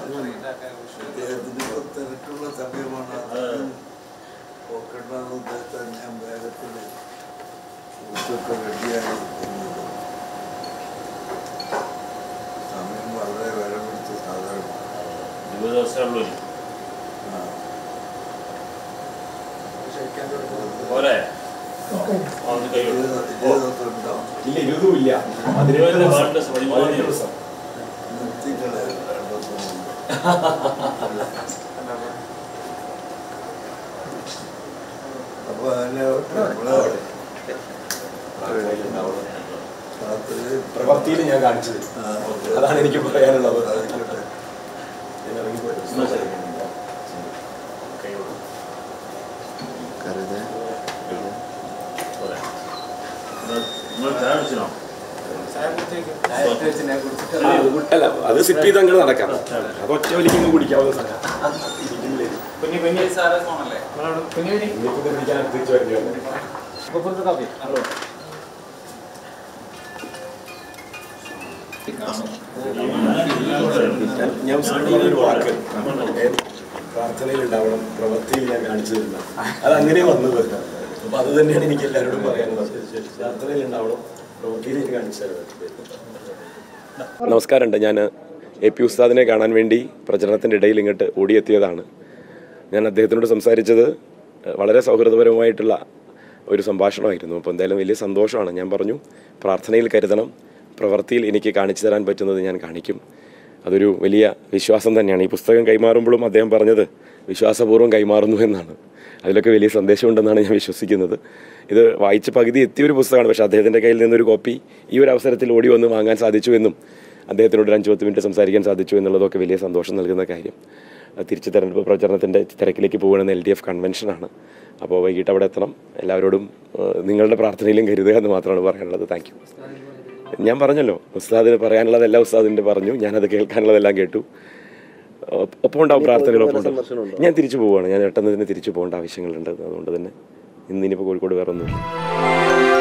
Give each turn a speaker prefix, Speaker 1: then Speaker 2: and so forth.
Speaker 1: അദ്ദേഹത്തിന് ഇപ്പോൾ തിരക്കുള്ള സമയമാണ് അതൊന്നും പോക്കണ്ടെന്ന് ഉദ്ദേശിച്ചാൽ ഞാൻ വേഗത്തിൽ ഒക്കെ റെഡിയായി ഇരുന്നത്. സമയം വളരെ വില പിടിച്ച സാധനമാണ്
Speaker 2: ഇരുപത് ദിവസമേ ഉള്ളൂ ഇനി.
Speaker 1: ആ.
Speaker 2: പോരെ ഒന്ന് കൈ
Speaker 1: ഇരുപത്
Speaker 2: കൊടുക്ക്.
Speaker 1: ഇരുപത് ദിവസം ഉണ്ടാവും
Speaker 3: ഇല്ല ഇരുപതും ഇല്ല
Speaker 2: ഇരുപതിന്റെ വേണ്ട പതിമൂന്ന് ദിവസം
Speaker 1: നിർത്തിക്കളയാം രണ്ടൊന്നും അപ്പൊ അതിനെ നമ്മള് രാത്രി
Speaker 3: പ്രവൃത്തിയിൽ ഞാൻ കാണിച്ചത്
Speaker 1: ആ,
Speaker 3: അതാണ് എനിക്ക് പറയാനുള്ളത്
Speaker 1: ആയിക്കോട്ടെ.
Speaker 3: ഞാൻ ഇറങ്ങിപ്പോയി.
Speaker 2: എന്നാ ശരി. കൈ കൊടുക്ക്. പോരെ. നിങ്ങൾ- നിങ്ങൾ ചായ കുടിച്ചിനോ?
Speaker 3: ആ, അല്ല അത് സിപ്പ് ചെയ്ത് അങ്ങോട്ട് നടക്കാം അത് ഒറ്റ വലിക്കുന്നു കുടിക്കാവുന്ന സാധനം
Speaker 4: കുഞ്ഞു കുഞ്ഞു സാറേ ഫോണല്ലേ
Speaker 3: ഇന്നിപ്പോ ഇത് പിടിക്കാൻ തിരിച്ചു വരേണ്ടി വന്നു
Speaker 4: കാപ്പി
Speaker 3: ഞാൻ പറഞ്ഞൊരു വാക്ക് പ്രാർത്ഥനയിൽ ഉണ്ടാവണം പ്രവൃത്തിയിൽ ഞാൻ കാണിച്ചു തരുന്ന അത് അങ്ങനെ വന്നത് അപ്പൊ അത് തന്നെയാണ് എനിക്ക് എല്ലാവരോടും പറയാനുള്ളത് പ്രാർത്ഥനയിൽ ഉണ്ടാവണം പ്രവൃത്തിയിൽ ഞാൻ കാണിച്ചു തരുന്നത് നമസ്കാരമുണ്ട് ഞാൻ എ പി ഉസ്താദിനെ കാണാൻ വേണ്ടി പ്രചരണത്തിൻ്റെ ഇടയിൽ ഇങ്ങോട്ട് ഓടിയെത്തിയതാണ് ഞാൻ അദ്ദേഹത്തിനോട് സംസാരിച്ചത് വളരെ സൗഹൃദപരമായിട്ടുള്ള ഒരു സംഭാഷണമായിരുന്നു അപ്പോൾ എന്തായാലും വലിയ സന്തോഷമാണ് ഞാൻ പറഞ്ഞു പ്രാർത്ഥനയിൽ കരുതണം പ്രവൃത്തിയിൽ എനിക്ക് കാണിച്ചു തരാൻ പറ്റുന്നത് ഞാൻ കാണിക്കും അതൊരു വലിയ വിശ്വാസം തന്നെയാണ് ഈ പുസ്തകം കൈമാറുമ്പോഴും അദ്ദേഹം പറഞ്ഞത് വിശ്വാസപൂർവ്വം കൈമാറുന്നു എന്നാണ് അതിലൊക്കെ വലിയ സന്ദേശമുണ്ടെന്നാണ് ഞാൻ വിശ്വസിക്കുന്നത് ഇത് വായിച്ച് പകുതി എത്തിയൊരു പുസ്തകമാണ് പക്ഷേ അദ്ദേഹത്തിൻ്റെ കയ്യിൽ നിന്നൊരു കോപ്പി ഈ ഒരു അവസരത്തിൽ ഓടി വന്ന് വാങ്ങാൻ സാധിച്ചു എന്നും അദ്ദേഹത്തിനോട് ഒരു അഞ്ച് പത്ത് മിനിറ്റ് സംസാരിക്കാൻ സാധിച്ചു എന്നുള്ളതൊക്കെ വലിയ സന്തോഷം നൽകുന്ന കാര്യം അത് തിരിച്ച് തെരഞ്ഞെടുപ്പ് പ്രചരണത്തിൻ്റെ തിരക്കിലേക്ക് പോകുന്ന എൽ ഡി എഫ് കൺവെൻഷനാണ് അപ്പോൾ വൈകിട്ട് അവിടെ എത്തണം എല്ലാവരോടും ഏഹ്, നിങ്ങളുടെ പ്രാർത്ഥനയിലും കരുതുക എന്ന് മാത്രമാണ് പറയാനുള്ളത് താങ്ക് യു ഞാൻ പറഞ്ഞല്ലോ ഉസ്താദിന് പറയാനുള്ളതെല്ലാം ഉസ്താദിൻ്റെ പറഞ്ഞു ഞാനത് കേൾക്കാനുള്ളതെല്ലാം കേട്ടു ഒപ്പ- ഒപ്പം ഉണ്ടാവും പ്രാർത്ഥനകളൊപ്പം ഉണ്ടാവും ഞാൻ തിരിച്ചു പോവുകയാണ് ഞാൻ പെട്ടെന്ന് തന്നെ തിരിച്ചു പോകേണ്ട ആവശ്യങ്ങളുണ്ട് അതുകൊണ്ട് തന്നെ ഇന്നിനിപ്പോൾ കോഴിക്കോട് വേറെ ഒന്നുമില്ല